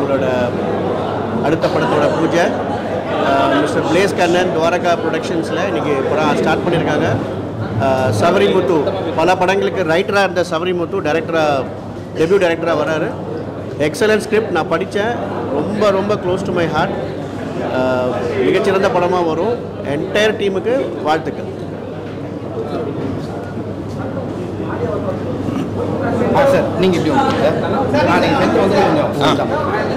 அவரோட அடுத்த படத்தோட பூஜை மிஸ்டர் பிளேஸ் கண்ணன் துவாரகா ப்ரொடக்ஷன்ஸில் இன்றைக்கி படம் ஸ்டார்ட் பண்ணியிருக்காங்க அஹ், சபரிமுத்து பல படங்களுக்கு ரைட்டராக இருந்த சபரிமுத்து டைரக்டராக டெபியூ டைரக்டராக வராரு எக்ஸலன்ட் ஸ்கிரிப்ட் நான் படித்தேன் ரொம்ப ரொம்ப க்ளோஸ் டு மை ஹார்ட் மிகச்சிறந்த படமாக வரும் என்டையர் டீமுக்கு வாழ்த்துக்கள் ஆ சார் நீங்கள் எப்படி வந்தீங்க சார் நான் நீங்கள் சென்டர் வந்து கொஞ்சம்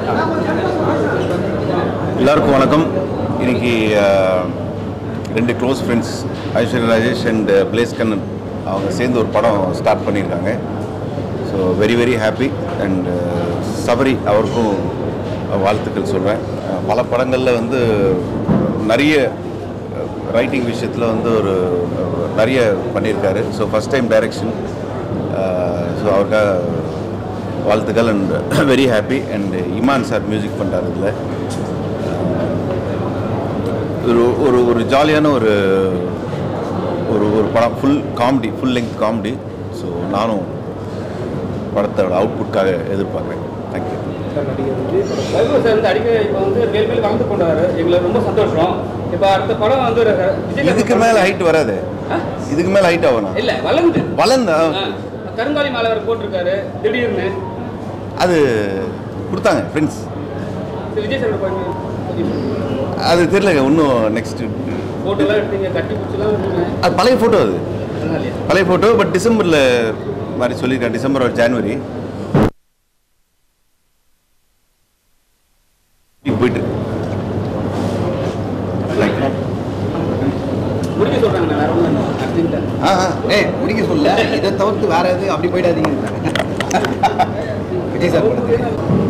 எல்லாருக்கும் வணக்கம் இன்னைக்கு அஹ், ரெண்டு close friends Aishwarya Rajesh and Blaze Kannan அவங்க சேர்ந்து ஒரு படம் ஸ்டார்ட் பண்ணியிருக்காங்க so very very happy and Sabari அவருக்கும் வாழ்த்துக்கள் சொல்வேன் அஹ், பல படங்களில் வந்து நிறைய ரைட்டிங் விஷயத்தில் வந்து ஒரு அஹ், நிறைய பண்ணியிருக்காரு so first time direction so அவருக்காக வாழ்த்துக்கள் and very happy and Imman sir music பண்ணுறாரு இதில் ஒரு ஒரு ஒரு ஜாலியான ஒரு ஒரு ஒரு படம் full comedy full length comedy so நானும் படத்தோட அவுட்புட்காக எதிர்பார்க்குறேன் தேங்க்யூ வைபவ் சார் வந்து அடிக்கடி இப்போ வந்து வேல்வேல் கலந்து கொண்டாரு எங்களுக்கு ரொம்ப சந்தோஷம் இப்போ அடுத்த படம் வந்து ஒரு விஜய் இதுக்கு மேலே ஹைட் வராது இதுக்கு மேலே ஹைட் ஆகணும் இல்ல வளர்ந்து வளர்ந்தா ஆ, கருங்காலி மாலை வேற போட்டிருக்காரு திடீர்னு அது கொடுத்தாங்க ஃப்ரெண்ட்ஸ் இது விஜய் சார் கொஞ்சம் அது தெரியலங்க இன்னும் நெக்ஸ்ட் ஃபோட்டோலாம் எடுத்தீங்க கட்டி பிடிச்சலாம் இருந்தீங்க அது பழைய ஃபோட்டோ அது அதனாலயா? பழைய ஃபோட்டோ பட் டிசம்பரில் மாதிரி சொல்லியிருக்கேன் டிசம்பர் ஒரு ஜான்வரி போயிட்டு இருக்கு. Thank you. முடிக்க சொல்றாங்க வேற ஒன்றும் அர்ஜென்ட்டா ஆ ஆ ஏய் முடிக்க சொல்ல இதை தவிர்த்து வேற எது அப்படி போயிடாதீங்க விஜய் சார் படத்துக்கு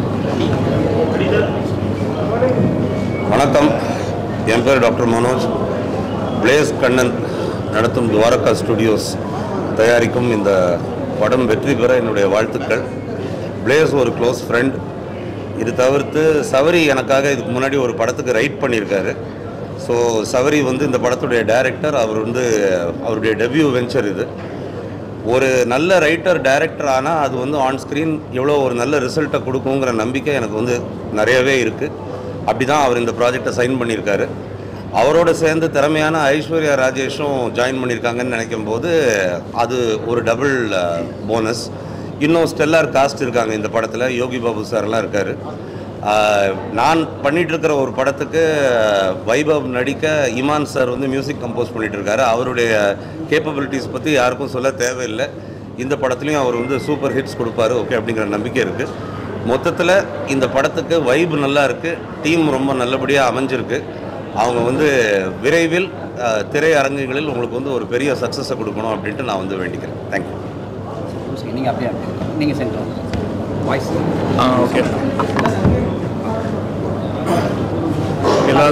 வணக்கம் என் பேர் டாக்டர் மனோஜ் பிளேஸ் கண்ணன் நடத்தும் துவாரகா ஸ்டுடியோஸ் தயாரிக்கும் இந்த படம் வெற்றி பெற என்னுடைய வாழ்த்துக்கள் பிளேஸ் ஒரு க்ளோஸ் ஃப்ரெண்ட் இது தவிர்த்து சவரி எனக்காக இதுக்கு முன்னாடி ஒரு படத்துக்கு ரைட் பண்ணியிருக்காரு ஸோ சவரி வந்து இந்த படத்துடைய டைரக்டர் அவர் வந்து அவருடைய டெபியூ வெஞ்சர் இது ஒரு நல்ல ரைட்டர் டைரக்டர் ஆனால் அது வந்து ஆன் ஸ்க்ரீன் எவ்வளோ ஒரு நல்ல ரிசல்ட்டை கொடுக்குங்கிற நம்பிக்கை எனக்கு வந்து நிறையவே இருக்குது அப்படி தான் அவர் இந்த ப்ராஜெக்டை சைன் பண்ணியிருக்காரு அவரோட சேர்ந்து திறமையான ஐஸ்வர்யா ராஜேஷும் ஜாயின் பண்ணியிருக்காங்கன்னு நினைக்கும் போது அது ஒரு டபுள் போனஸ் இன்னும் ஸ்டெல்லார் காஸ்ட் இருக்காங்க இந்த படத்தில் யோகி பாபு சார்லாம் இருக்கார் நான் பண்ணிட்டு இருக்கிற ஒரு படத்துக்கு வைபவ் நடிக்க இமான் சார் வந்து மியூசிக் கம்போஸ் பண்ணிட்டு இருக்காரு அவருடைய கேப்பபிலிட்டிஸ் பற்றி யாருக்கும் சொல்ல தேவையில்லை இந்த படத்துலையும் அவர் வந்து சூப்பர் ஹிட்ஸ் கொடுப்பாரு ஓகே அப்படிங்கிற நம்பிக்கை இருக்குது மொத்தத்தில் இந்த படத்துக்கு வைப் நல்லா இருக்குது டீம் ரொம்ப நல்லபடியாக அமைஞ்சிருக்கு அவங்க வந்து விரைவில் அஹ், திரையரங்குகளில் உங்களுக்கு வந்து ஒரு பெரிய சக்ஸஸை கொடுக்கணும் அப்படின்ட்டு நான் வந்து வேண்டிக்கிறேன் தேங்க்யூ நீங்கள் அப்படியே நீங்கள் சென்டர் வாய்ஸ் ஆ ஓகே எல்லா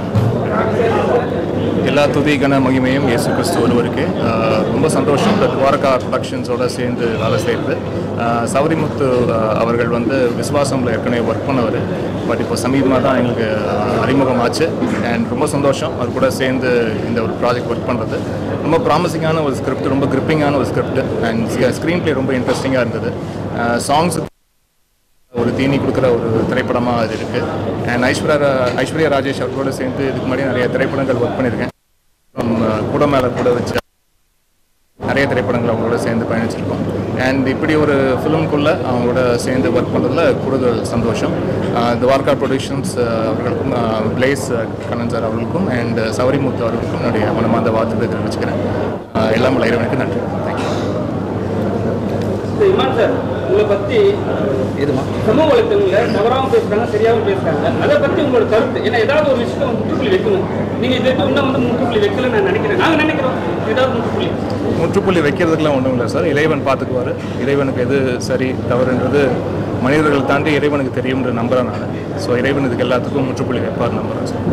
எல்லா துதி கன மகிமையும் இயேசு கிறிஸ்து ஒருவருக்கு ஆ, ரொம்ப சந்தோஷம் இந்த துவாரகா ப்ரொடக்ஷன்ஸோட சேர்ந்து வேலை செய்கிறது சௌரிமுத்து ஆ, அவர்கள் வந்து விஸ்வாசம்ல ஏற்கனவே ஒர்க் பண்ணவர் பட் இப்போ சமீபமாக தான் எங்களுக்கு ஆ, அறிமுகமாச்சு அண்ட் ரொம்ப சந்தோஷம் அவர் கூட சேர்ந்து இந்த ஒரு ப்ராஜெக்ட் ஒர்க் பண்ணுறது ரொம்ப ப்ராமிசிங்கான ஒரு ஸ்கிரிப்ட் ரொம்ப கிரிப்பிங்கான ஒரு ஸ்கிரிப்ட் அண்ட் ஸ்க்ரீன் ப்ளே ரொம்ப இன்ட்ரெஸ்டிங்காக இருந்தது சாங்ஸ் ஒரு தீனி கொடுக்குற ஒரு திரைப்படமாக அது இருக்குது அண்ட் ஐஸ்வர்யா ரா- ஐஸ்வர்யா ராஜேஷ் அவர்களோட சேர்ந்து இதுக்கு முன்னாடி நிறைய திரைப்படங்கள் ஒர்க் பண்ணியிருக்கேன் அப்புறம், அஹ், கூட மேலே கூட வச்சு நிறைய திரைப்படங்கள் அவங்களோட சேர்ந்து பயணிச்சிருக்கோம் அண்ட் இப்படி ஒரு ஃபிலிம்குள்ளே அவங்களோட சேர்ந்து ஒர்க் பண்ணுறதுல கூடுதல் சந்தோஷம் அஹ், துவாரகா ப்ரொடக்ஷன்ஸ் அவர்களுக்கும் அஹ், பிளேஸ் அஹ், கண்ணன் சார் அவர்களுக்கும் அண்ட் சௌரிமுத்து அவர்களுக்கும் என்னுடைய மனமார்ந்த வாழ்த்துக்களை தெரிவிச்சுக்கிறேன் அஹ், எல்லாம் வல்ல இறைவனுக்கு நன்றி தேங்க்யூ இந்த இமான் சார் உங்களை பத்தி எதுமா சமூக வலைத்தளங்கள்ல தவறாம பேசுறாங்க சரியாகவும் பேசுறாங்க அதை பத்தி உங்களோட கருத்து ஏன்னா ஏதாவது ஒரு விஷயம் முற்றுப்புள்ளி வைக்கணும் நீங்க இது வரைக்கும் இன்னும் வந்து முற்றுப்புள்ளி வைக்கல நான் நினைக்கிறேன் நாங்க நினைக்கிறோம் ஏதாவது முற்றுப்புள்ளி முற்றுப்புள்ளி வைக்கிறதுக்கெல்லாம் ஒன்றும் இல்லை சார் இறைவன் பார்த்துக்குவார் இறைவனுக்கு எது சரி தவறுன்றது மனிதர்கள் தாண்டி இறைவனுக்கு தெரியும்ன்ற நம்புறேன் நான் ஸோ இறைவன் இதுக்கு எல்லாத்துக்கும் முற்றுப்புள்ளி வைப்பார் நம்புறேன் சார்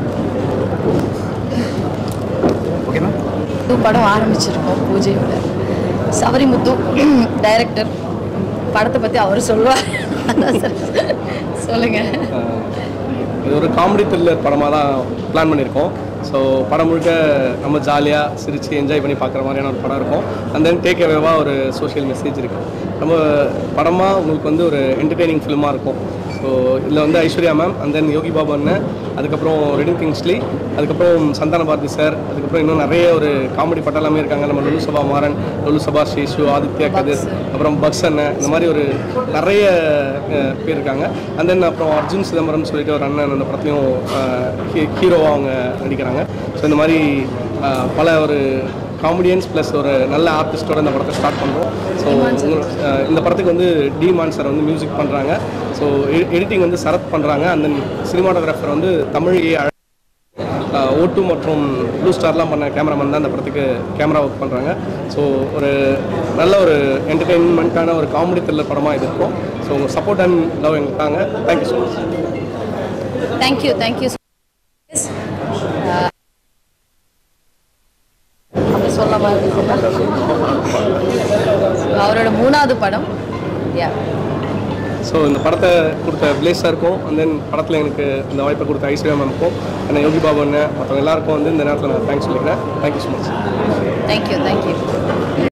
ஓகேண்ணா புது படம் ஆரம்பிச்சிருக்கோம் பூஜையோட சபரிமுத்து டைரக்டர் படத்தை பற்றி அவர் சொல்லுவார் அதான் சார் சொல்லுங்கள் இது ஒரு காமெடி த்ரில்லர் படமாக தான் பிளான் பண்ணியிருக்கோம் ஸோ படம் முழுக்க நம்ம ஜாலியாக சிரித்து என்ஜாய் பண்ணி பார்க்குற மாதிரியான ஒரு படம் இருக்கும் அண்ட் தென் டேக் அவேவாக ஒரு சோஷியல் மெசேஜ் இருக்குது நம்ம படமாக உங்களுக்கு வந்து ஒரு என்டர்டெய்னிங் ஃபிலிமாக இருக்கும் ஸோ ஸோ இதில் வந்து Aishwarya ma'am and then Yogi Babu அண்ணன் அதுக்கப்புறம் ரெடின் கிங்ஸ்லி அதுக்கப்புறம் சந்தான பாரதி சார் அதுக்கப்புறம் இன்னும் நிறைய ஒரு காமெடி பட்டாலாமே இருக்காங்க நம்ம லுலு சபா மாறன் லுலு சபா ஸ்ரீஷு ஆதித்யா கதிர் அப்புறம் பக்ஸ் அண்ணன் இந்த மாதிரி ஒரு நிறைய அஹ், பேர் இருக்காங்க அண்ட் தென் அப்புறம் அர்ஜுன் சிதம்பரம் சொல்லிட்டு ஒரு அண்ணன் அந்த படத்துலையும் ஹீரோவாக அவங்க நடிக்கிறாங்க ஸோ இந்த மாதிரி அஹ், பல ஒரு காமெடியன்ஸ் ப்ளஸ் ஒரு நல்ல ஆர்டிஸ்டோட இந்த படத்தை ஸ்டார்ட் பண்ணுறோம் ஸோ இந்த படத்துக்கு வந்து டி மான் சார் வந்து மியூசிக் பண்ணுறாங்க ஸோ எடிட்டிங் வந்து சரத் பண்ணுறாங்க அண்ட் தென் சினிமாட்டோகிராஃபர் வந்து தமிழையே ஓட்டு மற்றும் ப்ளூ ஸ்டார்லாம் பண்ண கேமராமேன் தான் இந்த படத்துக்கு கேமரா ஒர்க் பண்ணுறாங்க ஸோ ஒரு நல்ல ஒரு என்டர்டெயின்மெண்ட்டான ஒரு காமெடி த்ரில்லர் படமாக இது இருக்கும் ஸோ உங்கள் சப்போர்ட் அண்ட் லவ் எங்களுக்கு தாங்க thank you so much thank you thank you அப்படி சொல்ல மாதிரி அவரோட மூணாவது படம் யா ஸோ இந்த படத்தை கொடுத்த பிளேஸ் சாருக்கும் அண்ட் தென் படத்தில் எனக்கு இந்த வாய்ப்பை கொடுத்த ஐஸ்வர்யா மேம்க்கும் அண்ணன் யோகி பாபு அண்ணன் மற்றவங்க எல்லாருக்கும் வந்து இந்த நேரத்தில் நான் தேங்க்ஸ் சொல்லிக்கிறேன் thank you so much thank you thank you